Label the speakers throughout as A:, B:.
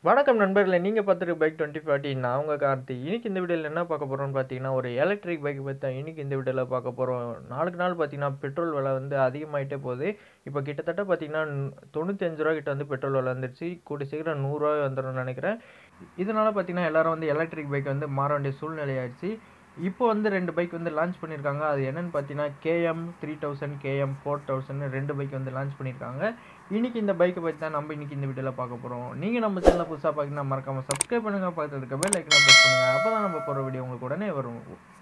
A: வணக்கம் நண்பர்களே நீங்கள் பார்த்துட்டு பைக் டுவெண்ட்டி ஃபார்ட்டி நான் உங்கள் கார்த்தி இன்னைக்கு இந்த வீடியோவில் என்ன பார்க்க போகிறோம்னு பார்த்தீங்கன்னா ஒரு எலக்ட்ரிக் பைக் பற்றி தான் இன்னைக்கு இந்த வீடியோவில் பார்க்க போகிறோம் நாளுக்கு நாள் பார்த்தீங்கன்னா பெட்ரோல் விலை வந்து அதிகமாயிட்டே போகுது இப்போ கிட்டத்தட்ட பார்த்தீங்கன்னா தொண்ணூத்தஞ்சு ரூபா கிட்ட வந்து பெட்ரோல் விலை வந்துருச்சு கூடி சீக்கிரம் நூறுரூவா வந்துடும்னு நினைக்கிறேன் இதனால் பார்த்தீங்கன்னா எல்லாரும் வந்து எலக்ட்ரிக் பைக் வந்து மாற வேண்டிய சூழ்நிலை ஆயிடுச்சு இப்போ வந்து ரெண்டு பைக் வந்து லான்ச் பண்ணியிருக்காங்க அது என்னன்னு பார்த்தீங்கன்னா KM three thousand KM four thousand ரெண்டு பைக் வந்து லான்ச் பண்ணியிருக்காங்க இன்னைக்கு இந்த பைக்கை பற்றி தான் நம்ம இன்னைக்கு இந்த வீடியோவில் பார்க்க போகிறோம் நீங்கள் நம்ம சேனலை புதுசாக பார்க்கணும் மறக்காமல் சப்ஸ்கிரைப் பண்ணுங்கள் பக்கத்தில் இருக்க பெல் ஐக்கனை ப்ரெஸ் பண்ணுங்கள் அப்போ தான் நம்ம போகிற வீடியோ உங்களுக்கு உடனே வரும்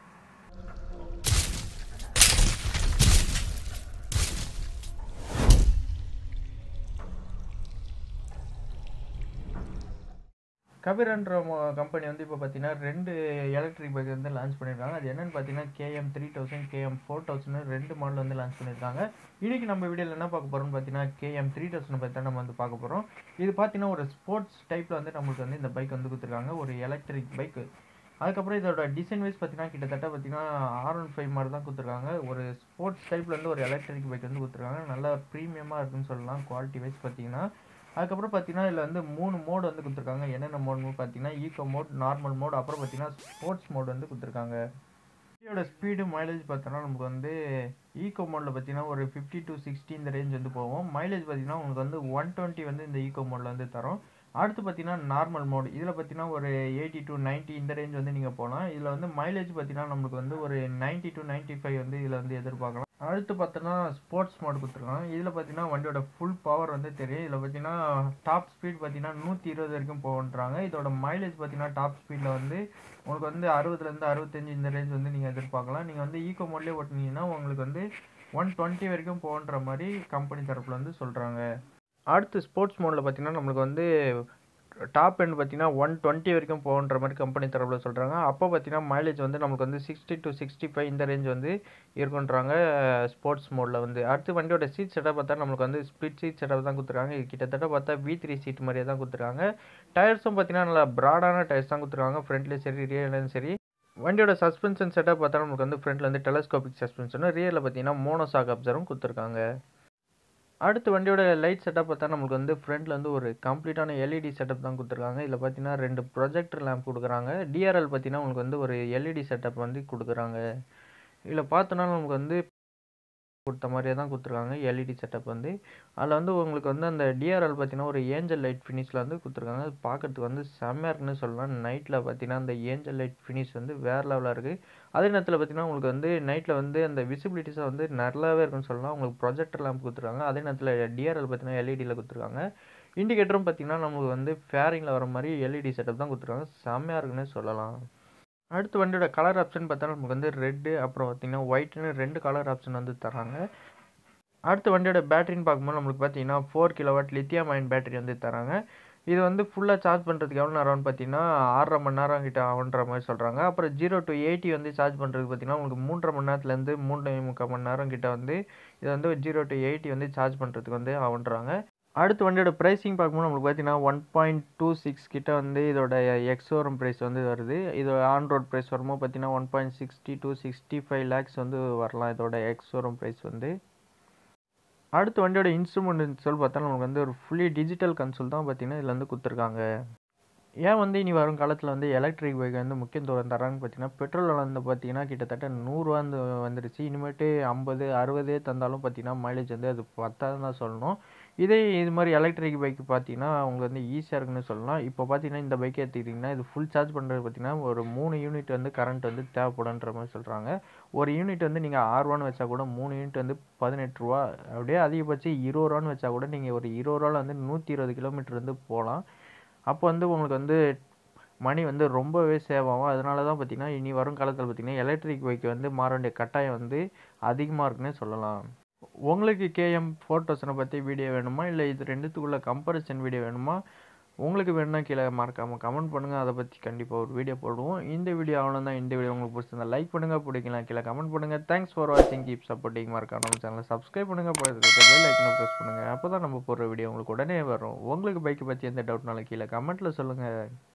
A: கபிரன்ற கம்பெனி வந்து இப்போ பார்த்தீங்கன்னா ரெண்டு எலக்ட்ரிக் பைக் வந்து லான்ச் பண்ணியிருக்காங்க அது என்னன்னு பார்த்தீங்கன்னா KM three thousand KM four thousand ரெண்டு மாடல் வந்து லான்ச் பண்ணியிருக்காங்க இன்றைக்கி நம்ம வீடியோவில் என்ன பார்க்க போகிறோம்னு பார்த்தீங்கன்னா கேஎம் த்ரீ தௌசண்ட் பற்றி தான் நம்ம வந்து பார்க்க போகிறோம் இது பார்த்தீங்கன்னா ஒரு ஸ்போர்ட்ஸ் டைப்பில் வந்து நம்மளுக்கு வந்து இந்த பைக் வந்து கொடுத்துருக்காங்க ஒரு எலக்ட்ரிக் பைக் அதுக்கப்புறம் இதோட டிசைன் வைஸ் பார்த்தீங்கன்னா கிட்டத்தட்ட பார்த்தீங்கன்னா ஆர் ஒன் ஃபைவ் மாதிரி தான் கொடுத்துருக்காங்க ஒரு ஸ்போர்ட்ஸ் டைப்பில் வந்து ஒரு எலக்ட்ரிக் பைக் வந்து கொடுத்துருக்காங்க நல்லா ப்ரீமியமாக இருக்குன்னு சொல்லலாம் குவாலிட்டி வைஸ் பார்த்தீங்கன்னா அதுக்கப்புறம் பார்த்தீங்கன்னா இதில் வந்து மூணு மோடு வந்து கொடுத்துருக்காங்க என்னென்ன மோட்னு பார்த்தீங்கன்னா ஈகோ மோட் நார்மல் மோட் அப்புறம் பார்த்தீங்கன்னா ஸ்போர்ட்ஸ் மோட் வந்து கொடுத்துருக்காங்க வண்டியோட ஸ்பீடு மைலேஜ் பார்த்தோன்னா நமக்கு வந்து ஈகோ மோடில் பார்த்தீங்கன்னா ஒரு ஃபிஃப்டி டு சிக்ஸ்டி இந்த ரேஞ்ச் வந்து போகும் மைலேஜ் பார்த்தீங்கன்னா உங்களுக்கு வந்து ஒன் டுவெண்ட்டி வந்து இந்த ஈகோ மோடில் வந்து தரும் அடுத்து பார்த்தீங்கன்னா நார்மல் மோட் இதில் பார்த்தீங்கன்னா ஒரு எயிட்டி டு நைன்ட்டி இந்த ரேஞ்ச் வந்து நீங்கள் போகலாம் இதில் வந்து மைலேஜ் பார்த்தீங்கன்னா நம்மளுக்கு வந்து ஒரு நைன்ட்டி டு நைன்ட்டி ஃபைவ் வந்து இதில் வந்து எதிர்பார்க்கலாம் அடுத்து பார்த்தோன்னா ஸ்போர்ட்ஸ் மோட் கொடுத்துருக்காங்க இதில் பார்த்தீங்கன்னா வண்டியோட ஃபுல் பவர் வந்து தெரியும் இதில் பார்த்தீங்கன்னா டாப் ஸ்பீட் பார்த்தீங்கன்னா நூற்றி இருபது வரைக்கும் போகன்றாங்க இதோட மைலேஜ் பார்த்தீங்கன்னா டாப் ஸ்பீடில் வந்து உங்களுக்கு வந்து அறுபதுலேருந்து அறுபத்தஞ்சு இந்த ரேஞ்ச் வந்து நீங்கள் எதிர்பார்க்கலாம் நீங்கள் வந்து ஈகோ மோட்லேயே ஓட்டினீங்கன்னா உங்களுக்கு வந்து ஒன் டுவெண்ட்டி வரைக்கும் போகன்ற மாதிரி கம்பெனி தரப்பில் வந்து சொல்கிறாங்க அடுத்து ஸ்போர்ட்ஸ் மோடில் பார்த்தீங்கன்னா நம்மளுக்கு வந்து டாப் எண்ட் பார்த்தீங்கன்னா ஒன் டுவெண்ட்டி வரைக்கும் போகன்ற மாதிரி கம்பெனி தரப்பில் சொல்கிறாங்க அப்போ பார்த்தீங்கன்னா மைலேஜ் வந்து நமக்கு வந்து சிக்ஸ்டி டு சிக்ஸ்டி ஃபைவ் இந்த ரேஞ்ச் வந்து இருக்குன்றாங்க ஸ்போர்ட்ஸ் மோடில் வந்து அடுத்து வண்டியோட சீட் செட்டப் பார்த்தா நம்மளுக்கு வந்து ஸ்ப்ளிட் சீட் செட்டப் தான் கொடுத்துருக்காங்க இது கிட்டத்தட்ட பார்த்தா வி த்ரீ சீட் மாதிரியே தான் கொடுத்துருக்காங்க டயர்ஸும் பார்த்தீங்கன்னா நல்லா ப்ராடான டயர்ஸ் தான் கொடுத்துருக்காங்க ஃப்ரண்ட்லேயும் சரி ரியர்லையும் சரி வண்டியோட சஸ்பென்ஷன் செட்டப் பார்த்தா நமக்கு வந்து ஃப்ரண்ட்டில் வந்து டெலஸ்கோபிக் சஸ்பென்ஷனும் ரியரில் பார்த்தீங்கன்னா மோனோசாக் அப்சரும் கொடுத்துருக்காங்க அடுத்து வண்டியோட லைட் செட்டப் பார்த்தா நமக்கு வந்து ஃப்ரண்ட்டில் வந்து ஒரு கம்ப்ளீட்டான எல்இடி செட்டப் தான் கொடுத்துருக்காங்க இதில் பார்த்தீங்கன்னா ரெண்டு ப்ரொஜெக்டர் லேம்ப் கொடுக்குறாங்க டிஆர்எல் பார்த்தீங்கன்னா உங்களுக்கு வந்து ஒரு எல்இடி செட்டப் வந்து கொடுக்குறாங்க இதில் பார்த்தோன்னா நமக்கு வந்து கொடுத்த மாதிரியே தான் கொடுத்துருக்காங்க எல்இடி செட்டப் வந்து அதில் வந்து உங்களுக்கு வந்து அந்த டிஆர்எல் பார்த்தீங்கன்னா ஒரு ஏஞ்சல் லைட் ஃபினிஷில் வந்து கொடுத்துருக்காங்க அது பார்க்கறதுக்கு வந்து செம்மையாக இருக்குன்னு சொல்லலாம் நைட்டில் பார்த்தீங்கன்னா அந்த ஏஞ்சல் லைட் ஃபினிஷ் வந்து வேறு லெவலாக இருக்குது அதே நேரத்தில் பார்த்தீங்கன்னா உங்களுக்கு வந்து நைட்டில் வந்து அந்த விசிபிலிட்டிஸாக வந்து நல்லாவே இருக்குன்னு சொல்லலாம் உங்களுக்கு ப்ரொஜெக்டர் லேம்ப் கொடுத்துருக்காங்க அதே நேரத்தில் டிஆர்எல் பார்த்தீங்கன்னா எல்இடியில் கொடுத்துருக்காங்க இண்டிகேட்டரும் பார்த்தீங்கன்னா நமக்கு வந்து ஃபேரிங்கில் வர மாதிரி எல்இடி செட்டப் தான் கொடுத்துருக்காங்க செம்மையாக இருக்குன்னு சொல்லலாம் அடுத்து வண்டியோட கலர் ஆப்ஷன் பார்த்தா நமக்கு வந்து ரெட்டு அப்புறம் பார்த்தீங்கன்னா ஒயிட்னு ரெண்டு கலர் ஆப்ஷன் வந்து தராங்க அடுத்து வண்டியோட பேட்டரின்னு பார்க்கும்போது நம்மளுக்கு பார்த்தீங்கன்னா four kilowatt lithium ion battery வந்து தராங்க இது வந்து ஃபுல்லாக சார்ஜ் பண்ணுறதுக்கு எவ்வளோ நேரம்னு பார்த்தீங்கன்னா ஆறரை மணி நேரம் கிட்ட ஆகுன்ற மாதிரி சொல்கிறாங்க அப்புறம் ஜீரோ டு எயிட்டி வந்து சார்ஜ் பண்ணுறதுக்கு பார்த்தீங்கன்னா உங்களுக்கு மூன்றரை மணி நேரத்துலேருந்து மூணு முக்கால் மணி நேரம் கிட்ட வந்து இது வந்து ஜீரோ டு எயிட்டி வந்து சார்ஜ் பண்ணுறதுக்கு வந்து ஆகுன்றாங்க அடுத்து வண்டியோட ப்ரைஸிங் பார்க்கும்போது நம்மளுக்கு பார்த்தீங்கன்னா ஒன் பாயிண்ட் டூ சிக்ஸ் கிட்ட வந்து இதோட எக்ஸோரம் ப்ரைஸ் வந்து வருது இதோட ஆன் ரோட் ப்ரைஸ் வரும்போது பார்த்தீங்கன்னா one point sixty to sixty five lakhs வந்து வரலாம் இதோட எக்ஸோரம் ப்ரைஸ் வந்து அடுத்து வண்டியோட இன்ஸ்ட்ருமெண்ட் சொல்லி பார்த்தா நமக்கு வந்து ஒரு ஃபுல்லி டிஜிட்டல் கன்சோல் தான் பார்த்தீங்கன்னா இதில் வந்து கொடுத்துருக்காங்க ஏன் வந்து இனி வரும் காலத்தில் வந்து எலக்ட்ரிக் பைக் வந்து முக்கியத்துவம் தராங்கன்னு பார்த்தீங்கன்னா பெட்ரோல் வந்து பார்த்தீங்கன்னா கிட்டத்தட்ட நூறுரூவா வந்து வந்துருச்சு இனிமேட்டு ஐம்பது அறுபதே தந்தாலும் பார்த்தீங்கன்னா மைலேஜ் வந்து அது பத்தாதுன்னு தான் சொல்லணும் இதே இது மாதிரி எலக்ட்ரிக் பைக் பார்த்தீங்கன்னா உங்களுக்கு வந்து ஈஸியாக இருக்குன்னு சொல்லலாம் இப்போ பார்த்தீங்கன்னா இந்த பைக் எடுத்துக்கிட்டிங்கன்னா இது ஃபுல் சார்ஜ் பண்ணுறது பார்த்தீங்கன்னா ஒரு மூணு யூனிட் வந்து கரண்ட் வந்து தேவைப்படுன்ற மாதிரி சொல்கிறாங்க ஒரு யூனிட் வந்து நீங்கள் ஆறு ரூபான்னு வச்சா கூட மூணு யூனிட் வந்து பதினெட்டு ரூபா அப்படியே அதிகபட்சம் இருபது ரூபான்னு வச்சா கூட நீங்கள் ஒரு இருபது ரூபாவில் வந்து நூற்றி இருபது கிலோமீட்டர் வந்து போகலாம் அப்போ வந்து உங்களுக்கு வந்து மணி வந்து ரொம்பவே சேவ் ஆகும் அதனால தான் பார்த்திங்கன்னா இனி வரும் காலத்தில் பார்த்திங்கன்னா எலக்ட்ரிக் பைக் வந்து மாற வேண்டிய கட்டாயம் வந்து அதிகமாக இருக்குன்னே சொல்லலாம் உங்களுக்கு கேஎம் ஃபோர் தௌசண்டை பற்றி வீடியோ வேணுமா இல்லை இது ரெண்டுத்துக்குள்ள கம்பரிசன் வீடியோ வேணுமா உங்களுக்கு வேணும்னா கீழே மறக்காமல் கமெண்ட் பண்ணுங்கள் அதை பற்றி கண்டிப்பாக ஒரு வீடியோ போடுவோம் இந்த வீடியோ அவ்வளோதான் இந்த வீடியோ உங்களுக்கு பிடிச்சிருந்தா லைக் பண்ணுங்கள் பிடிக்கலாம் கீழே கமெண்ட் பண்ணுங்கள் தேங்க்ஸ் ஃபார் வாட்சிங் கீப் சப்போர்ட்டிங் மறக்காம நம்ம சேனலை சப்ஸ்கிரைப் பண்ணுங்கள் பெல் ஐக்கனை ப்ரெஸ் பண்ணுங்கள் அப்போ தான் நம்ம போடுற வீடியோ உங்களுக்கு உடனே வரும் உங்களுக்கு பைக்கை பற்றி எந்த டவுட்னாலும் கீழே கமெண்ட்டில் சொல்லுங்கள்